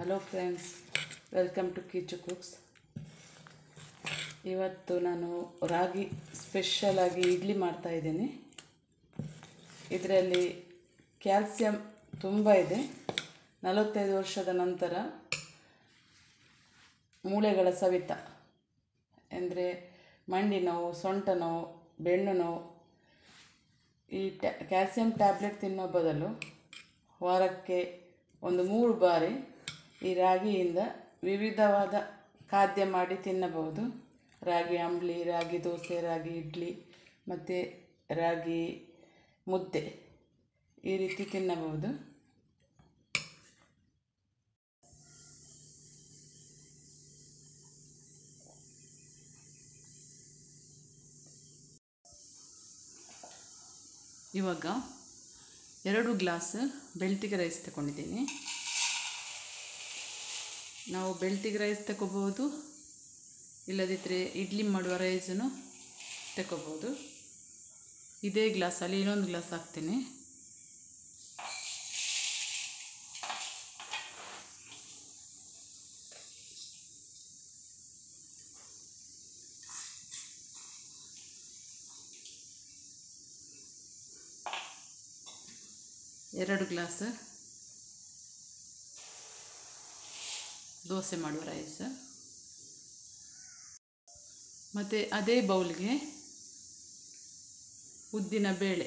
hello friends welcome to Keechu cooks ಇವತ್ತು ನಾನು ರಾಗಿ ಸ್ಪೆಷಲಾಗಿ ಇಡ್ಲಿ ಮಾಡ್ತಾ ಇದ್ದೀನಿ ಇದರಲ್ಲಿ ಕ್ಯಾಲ್ಸಿಯಂ ತುಂಬ ಇದೆ ನಲವತ್ತೈದು ವರ್ಷದ ನಂತರ ಮೂಳೆಗಳ ಸವಿತ ಅಂದರೆ ಮಂಡಿ ನೋವು ಸೊಂಟ ನೋವು ಬೆನ್ನು ನೋವು ಈ ಟ್ಯಾ ಕ್ಯಾಲ್ಸಿಯಂ ಟ್ಯಾಬ್ಲೆಟ್ ತಿನ್ನೋ ಬದಲು ವಾರಕ್ಕೆ ಒಂದು ಮೂರು ಬಾರಿ ಈ ರಾಗಿಯಿಂದ ವಿವಿಧವಾದ ಖಾದ್ಯ ಮಾಡಿ ತಿನ್ನಬಹುದು ರಾಗಿ ಅಂಬ್ಲಿ ರಾಗಿ ದೋಸೆ ರಾಗಿ ಇಡ್ಲಿ ಮತ್ತು ರಾಗಿ ಮುದ್ದೆ ಈ ರೀತಿ ತಿನ್ನಬಹುದು ಇವಾಗ ಎರಡು ಗ್ಲಾಸ್ ಬೆಳ್ತಿಗೆ ರೈಸ್ ತಗೊಂಡಿದ್ದೀನಿ ನಾವು ಬೆಳ್ತಿಗೆ ರೈಸ್ ತಗೋಬೋದು ಇಲ್ಲದಿದ್ದರೆ ಇಡ್ಲಿ ಮಾಡುವ ರೈಸನ್ನು ತಗೋಬೋದು ಇದೇ ಗ್ಲಾಸಲ್ಲಿ ಇನ್ನೊಂದು ಗ್ಲಾಸ್ ಹಾಕ್ತೀನಿ ಎರಡು ಗ್ಲಾಸ್ ದೋಸೆ ಮಾಡುವ ರೈಸ್ ಮತ್ತು ಅದೇ ಬೌಲ್ಗೆ ಉದ್ದಿನ ಬೇಳೆ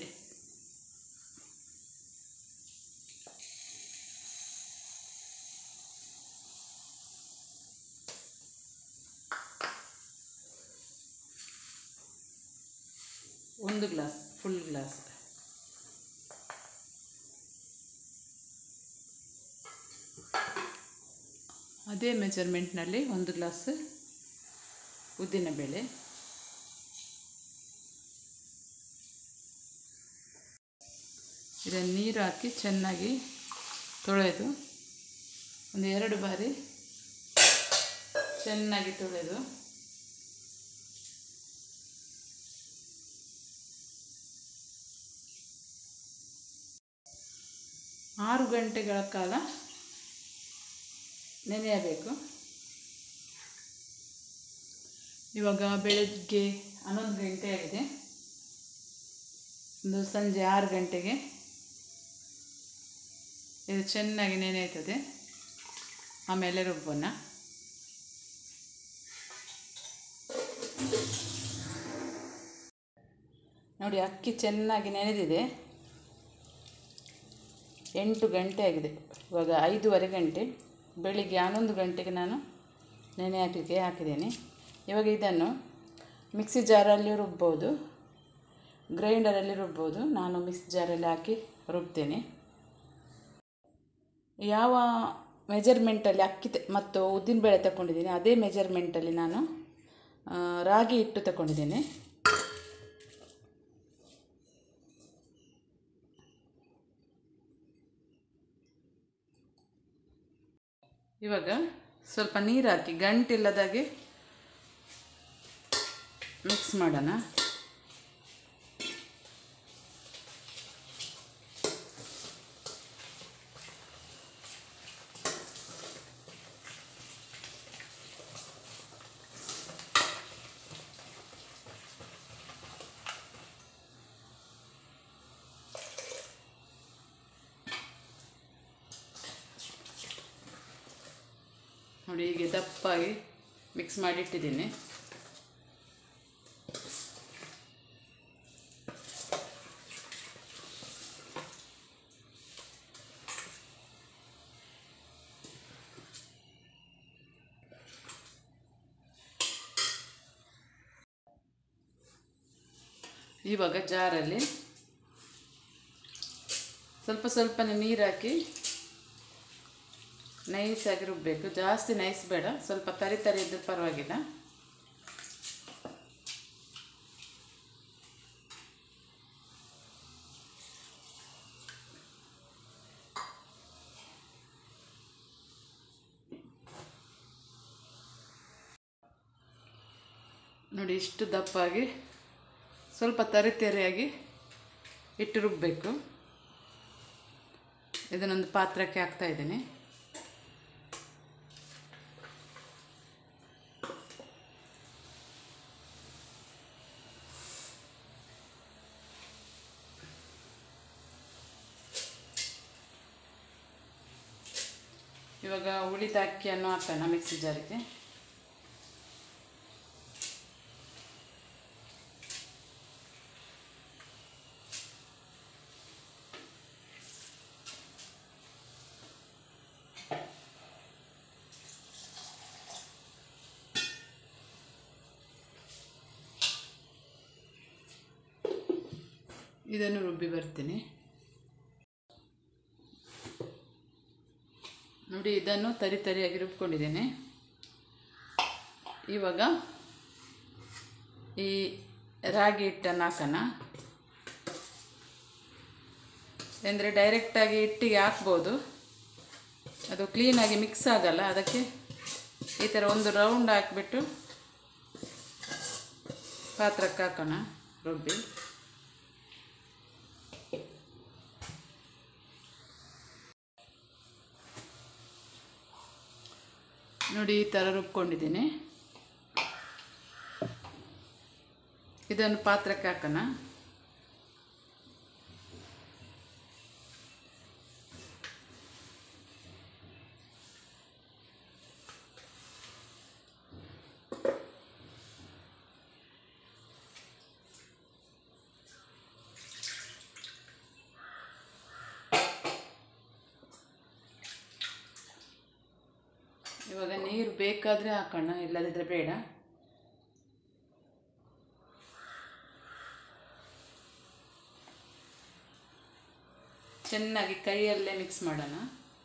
ಒಂದು ಗ್ಲಾಸ್ ಫುಲ್ ಗ್ಲಾಸ್ ಅದೇ ಮೆಜರ್ಮೆಂಟ್ನಲ್ಲಿ ಒಂದು ಗ್ಲಾಸ್ ಉದ್ದಿನಬೇಳೆ ಇದನ್ನು ನೀರು ಹಾಕಿ ಚೆನ್ನಾಗಿ ತೊಳೆದು ಒಂದು ಎರಡು ಬಾರಿ ಚೆನ್ನಾಗಿ ತೊಳೆದು ಆರು ಗಂಟೆಗಳ ಕಾಲ ನೆನೆಯಬೇಕು ಇವಾಗ ಬೆಳಗ್ಗೆ ಹನ್ನೊಂದು ಗಂಟೆ ಆಗಿದೆ ಒಂದು ಸಂಜೆ ಆರು ಗಂಟೆಗೆ ಇದು ಚೆನ್ನಾಗಿ ನೆನೆಯುತ್ತದೆ ಆಮೇಲೆ ರುಬ್ಬೋಣ ನೋಡಿ ಅಕ್ಕಿ ಚೆನ್ನಾಗಿ ನೆನೆದಿದೆ ಎಂಟು ಗಂಟೆ ಆಗಿದೆ ಇವಾಗ ಐದೂವರೆ ಗಂಟೆ ಬೆಳಿಗ್ಗೆ ಹನ್ನೊಂದು ಗಂಟೆಗೆ ನಾನು ನೆನೆ ಹಾಕಲಿಕ್ಕೆ ಹಾಕಿದ್ದೇನೆ ಇವಾಗ ಇದನ್ನು ಮಿಕ್ಸಿ ಜಾರಲ್ಲಿ ರುಬ್ಬೋದು ಗ್ರೈಂಡರಲ್ಲಿ ರುಬ್ಬೋದು ನಾನು ಮಿಕ್ಸಿ ಜಾರಲ್ಲಿ ಹಾಕಿ ರುಬ್ತೇನೆ ಯಾವ ಮೆಜರ್ಮೆಂಟಲ್ಲಿ ಅಕ್ಕಿ ತ ಮತ್ತು ಉದ್ದಿನಬೇಳೆ ತಗೊಂಡಿದ್ದೀನಿ ಅದೇ ಮೆಜರ್ಮೆಂಟಲ್ಲಿ ನಾನು ರಾಗಿ ಹಿಟ್ಟು ತಗೊಂಡಿದ್ದೇನೆ ಇವಾಗ ಸ್ವಲ್ಪ ನೀರು ಹಾಕಿ ಗಂಟಿಲ್ಲದಾಗೆ ಮಿಕ್ಸ್ ಮಾಡೋಣ ನೋಡಿ ಹೀಗೆ ದಪ್ಪಾಗಿ ಮಿಕ್ಸ್ ಮಾಡಿ ಇಟ್ಟಿದ್ದೀನಿ ಇವಾಗ ಜಾರಲ್ಲಿ ಸ್ವಲ್ಪ ಸ್ವಲ್ಪನೇ ನೀರು ಹಾಕಿ ನೈಸಾಗಿ ರುಬ್ಬಬೇಕು ಜಾಸ್ತಿ ನೈಸ್ ಬೇಡ ಸ್ವಲ್ಪ ತರಿ ತರಿ ಇದ್ದರೆ ಪರವಾಗಿಲ್ಲ ನೋಡಿ ಇಷ್ಟು ದಪ್ಪಾಗಿ ಸ್ವಲ್ಪ ತರಿ ತರಿಯಾಗಿ ಇಟ್ಟು ರುಬ್ಬಬೇಕು ಇದನ್ನೊಂದು ಪಾತ್ರಕ್ಕೆ ಹಾಕ್ತಾ ಇದ್ದೀನಿ ಇವಾಗ ಉಳಿದ ಅಕ್ಕಿಯನ್ನು ಹಾಕೋಣ ಮಿಕ್ಸಿ ಜಾರಿಗೆ ಇದನ್ನು ರುಬ್ಬಿ ಬರ್ತೀನಿ ನೋಡಿ ಇದನ್ನು ತರಿ ತರಿಯಾಗಿ ರುಬ್ಕೊಂಡಿದ್ದೇನೆ ಇವಾಗ ಈ ರಾಗಿ ಹಿಟ್ಟನ್ನು ಹಾಕೋಣ ಅಂದರೆ ಡೈರೆಕ್ಟಾಗಿ ಹಿಟ್ಟಿಗೆ ಹಾಕ್ಬೋದು ಅದು ಕ್ಲೀನಾಗಿ ಮಿಕ್ಸ್ ಆಗಲ್ಲ ಅದಕ್ಕೆ ಈ ಥರ ಒಂದು ರೌಂಡ್ ಹಾಕಿಬಿಟ್ಟು ಪಾತ್ರಕ್ಕೆ ಹಾಕೋಣ ರುಬ್ಬಿ ನೋಡಿ ಈ ಥರ ರುಬ್ಕೊಂಡಿದ್ದೀನಿ ಇದನ್ನು ಪಾತ್ರಕ್ಕೆ ಹಾಕೋಣ ಇವಾಗ ನೀರು ಬೇಕಾದರೆ ಹಾಕೋಣ ಇಲ್ಲದಿದ್ದರೆ ಬೇಡ ಚೆನ್ನಾಗಿ ಕೈಯಲ್ಲೇ ಮಿಕ್ಸ್ ಮಾಡೋಣ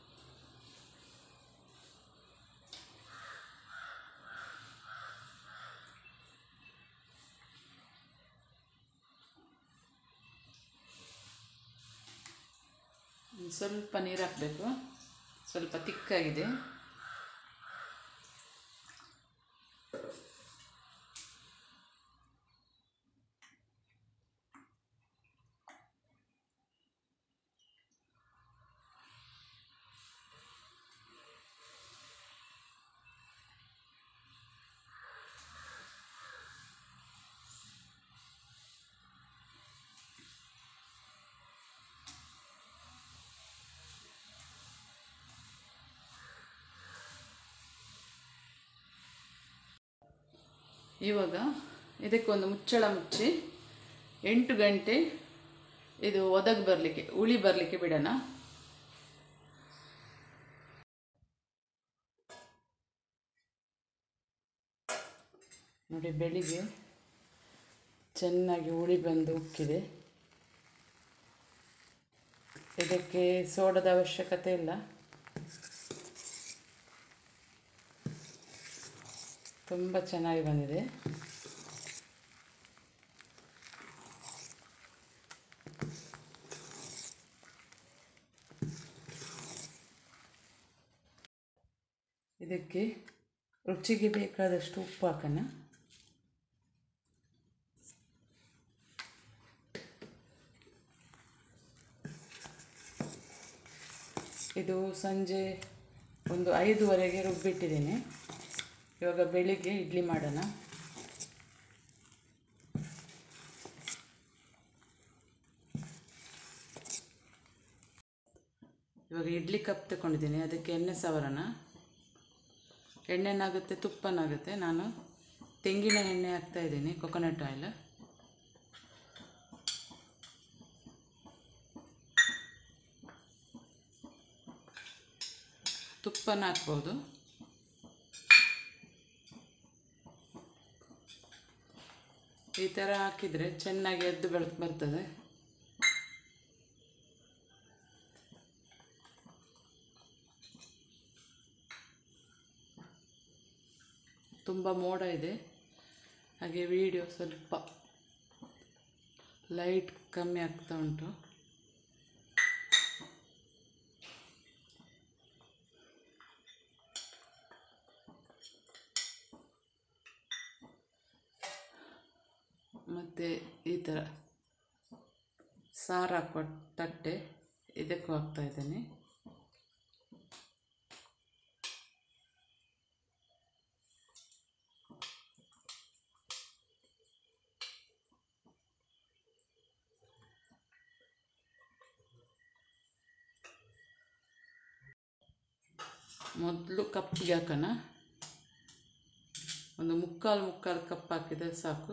ಸ್ವಲ್ಪ ನೀರು ಹಾಕಬೇಕು ಸ್ವಲ್ಪ ತಿಕ್ಕಾಗಿದೆ ಇವಾಗ ಇದಕ್ಕೊಂದು ಮುಚ್ಚಳ ಮುಚ್ಚಿ ಎಂಟು ಗಂಟೆ ಇದು ಒದಗಿ ಬರಲಿಕ್ಕೆ ಉಳಿ ಬರಲಿಕ್ಕೆ ಬಿಡೋಣ ನೋಡಿ ಬೆಳಿಗ್ಗೆ ಚೆನ್ನಾಗಿ ಉಳಿ ಬಂದು ಉಕ್ಕಿದೆ ಇದಕ್ಕೆ ಸೋಡದ ಅವಶ್ಯಕತೆ ಇಲ್ಲ ತುಂಬ ಚೆನ್ನಾಗಿ ಬಂದಿದೆ ಇದಕ್ಕೆ ರುಚಿಗೆ ಬೇಕಾದಷ್ಟು ಉಪ್ಪು ಹಾಕೋಣ ಇದು ಸಂಜೆ ಒಂದು ಐದುವರೆಗೆ ರುಬ್ಬಿಟ್ಟಿದ್ದೇನೆ ಇವಾಗ ಬೆಳಿಗ್ಗೆ ಇಡ್ಲಿ ಮಾಡೋಣ ಇವಾಗ ಇಡ್ಲಿ ಕಪ್ ತಗೊಂಡಿದ್ದೀನಿ ಅದಕ್ಕೆ ಎಣ್ಣೆ ಸವರೋಣ ಎಣ್ಣೆನಾಗುತ್ತೆ ತುಪ್ಪನಾಗುತ್ತೆ ನಾನು ತೆಂಗಿನ ಎಣ್ಣೆ ಹಾಕ್ತಾ ಇದ್ದೀನಿ ಕೊಕೊನಟ್ ಆಯಿಲ್ ತುಪ್ಪನ ಹಾಕ್ಬೋದು ಈ ಥರ ಹಾಕಿದರೆ ಚೆನ್ನಾಗಿ ಎದ್ದು ಬೆಳ್ ಬರ್ತದೆ ತುಂಬ ಮೋಡ ಇದೆ ಹಾಗೆ ವಿಡಿಯೋ ಸ್ವಲ್ಪ ಲೈಟ್ ಕಮ್ಮಿ ಆಗ್ತಾ ಉಂಟು ಮತ್ತು ಈ ಥರ ಸಾರು ಹಾಕುವ ತಟ್ಟೆ ಇದಕ್ಕೂ ಹಾಕ್ತಾ ಇದ್ದೇನೆ ಮೊದಲು ಕಪ್ಪಿಗೆ ಹಾಕೋಣ ಒಂದು ಮುಕ್ಕಾಲು ಮುಕ್ಕಾಲು ಕಪ್ ಹಾಕಿದರೆ ಸಾಕು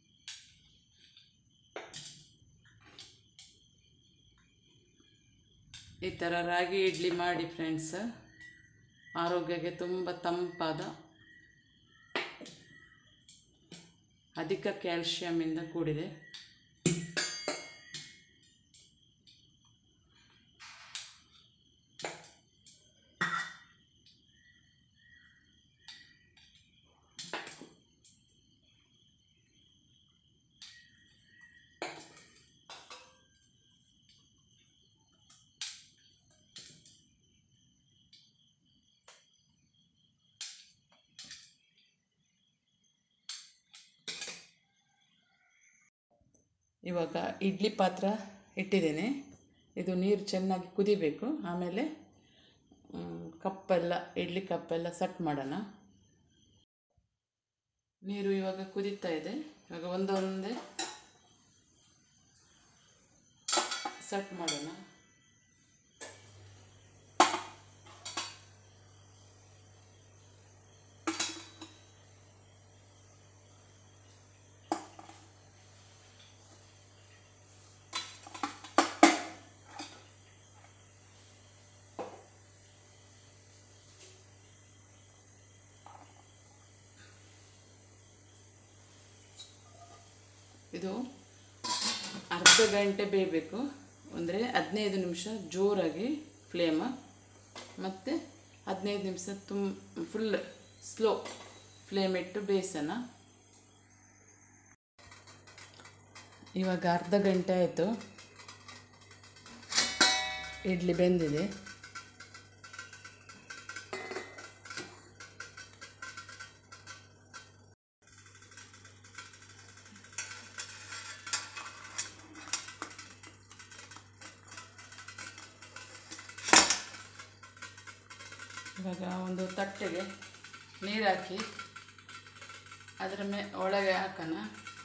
ಈ ಥರ ರಾಗಿ ಇಡ್ಲಿ ಮಾಡಿ ಫ್ರೆಂಡ್ಸ್ ಆರೋಗ್ಯಕ್ಕೆ ತುಂಬ ತಂಪಾದ ಅಧಿಕ ಕ್ಯಾಲ್ಶಿಯಮಿಂದ ಕೂಡಿದೆ ಇವಾಗ ಇಡ್ಲಿ ಪಾತ್ರ ಇಟ್ಟಿದ್ದೇನೆ ಇದು ನೀರು ಚೆನ್ನಾಗಿ ಕುದಿಬೇಕು ಆಮೇಲೆ ಮ್, ಕಪ್ಪೆಲ್ಲ ಇಡ್ಲಿ ಕಪ್ಪೆಲ್ಲ ಸಟ್ ಮಾಡೋಣ ನೀರು ಇವಾಗ ಕುದೀತಾ ಇದೆ ಇವಾಗ ಒಂದೊಂದೇ ಸಟ್ ಮಾಡೋಣ ಇದು ಅರ್ಧ ಗಂಟೆ ಬೇಯಬೇಕು ಅಂದರೆ ಹದಿನೈದು ನಿಮಿಷ ಜೋರಾಗಿ ಫ್ಲೇಮ ಮತ್ತು ಹದಿನೈದು ನಿಮಿಷ ತುಂಬ ಫುಲ್ ಸ್ಲೋ ಫ್ಲೇಮ್ ಇಟ್ಟು ಬೇಯಿಸೋಣ ಇವಾಗ ಅರ್ಧ ಗಂಟೆ ಆಯಿತು ಇಡ್ಲಿ ಬೆಂದಿದೆ ಇವಾಗ ಒಂದು ತಟ್ಟೆಗೆ ನೀರು ಹಾಕಿ ಅದರ ಮೇ ಒಳಗೆ ಹಾಕೋಣ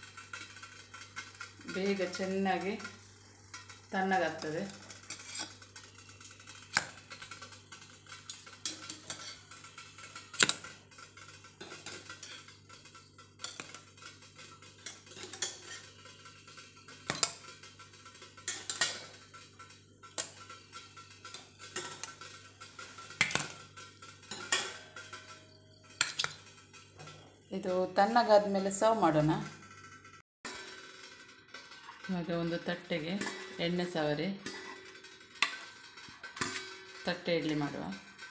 ಬೇಗ ಚೆನ್ನಾಗಿ ತಣ್ಣಗಾಗ್ತದೆ ಇದು ತಣ್ಣಗಾದ ಮೇಲೆ ಸರ್ವ್ ಮಾಡೋಣ ಇವಾಗ ಒಂದು ತಟ್ಟೆಗೆ ಎಣ್ಣೆ ಸವರಿ ತಟ್ಟೆ ಇಡ್ಲಿ ಮಾಡುವ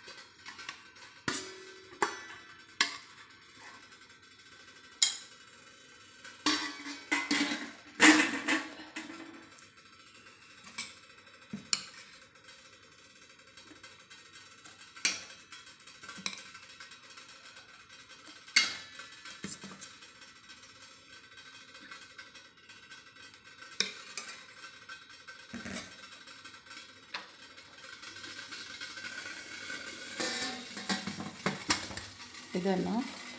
ಇದನ್ನು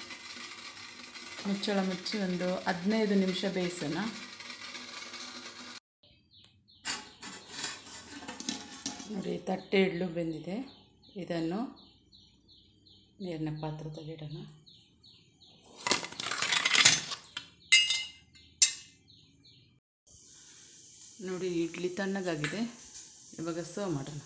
ಮುಚ್ಚಳ ಮುಚ್ಚಿ ಒಂದು ಹದಿನೈದು ನಿಮಿಷ ಬೇಯಿಸೋಣ ನೋಡಿ ತಟ್ಟೆ ಇಡ್ಲು ಬೆಂದಿದೆ ಇದನ್ನು ನೀರಿನ ಪಾತ್ರದಲ್ಲಿ ಇಡೋಣ ನೋಡಿ ಇಡ್ಲಿ ತಣ್ಣಗಾಗಿದೆ ಇವಾಗ ಸರ್ವ್ ಮಾಡೋಣ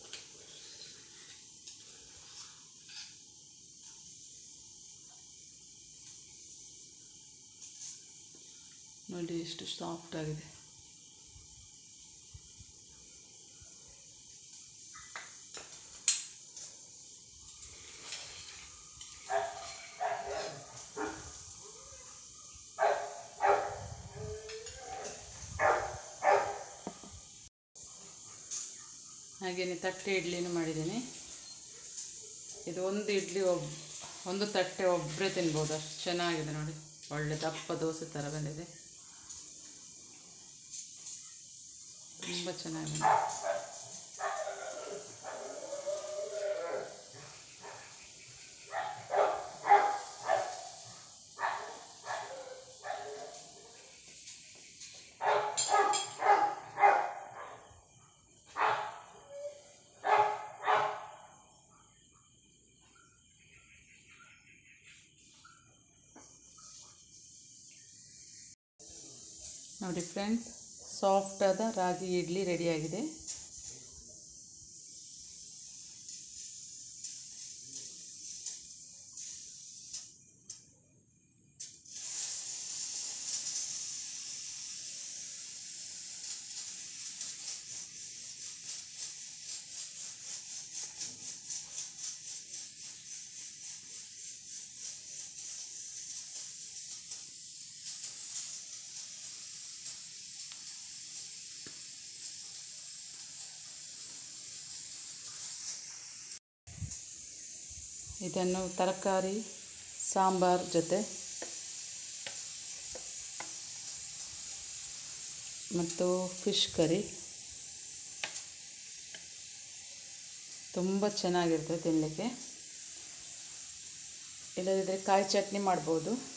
ನೋಡಿ ಎಷ್ಟು ಸಾಫ್ಟ್ ಆಗಿದೆ ಹಾಗೆಯೇ ತಟ್ಟೆ ಇಡ್ಲಿನೂ ಮಾಡಿದ್ದೀನಿ ಇದು ಒಂದು ಇಡ್ಲಿ ಒಬ್ ಒಂದು ತಟ್ಟೆ ಒಬ್ಬರೇ ತಿನ್ಬೋದು ಅಷ್ಟು ಚೆನ್ನಾಗಿದೆ ನೋಡಿ ಒಳ್ಳೆ ದಪ್ಪ ದೋಸೆ ಥರ ಬಂದಿದೆ ತುಂಬ ಚೆನ್ನಾಗಿದೆ ನೋಡಿ ಫ್ರೆಂಡ್ಸ್ ಸಾಫ್ಟಾದ ರಾಗಿ ಇಡ್ಲಿ ರೆಡಿಯಾಗಿದೆ ಇದನ್ನು ತರಕಾರಿ ಸಾಂಬಾರ್ ಜೊತೆ ಮತ್ತು ಫಿಶ್ ಕರಿ ತುಂಬ ಚೆನ್ನಾಗಿರ್ತದೆ ತಿನ್ನಲಿಕ್ಕೆ ಇಲ್ಲದಿದ್ದರೆ ಕಾಯಿ ಚಟ್ನಿ ಮಾಡ್ಬೋದು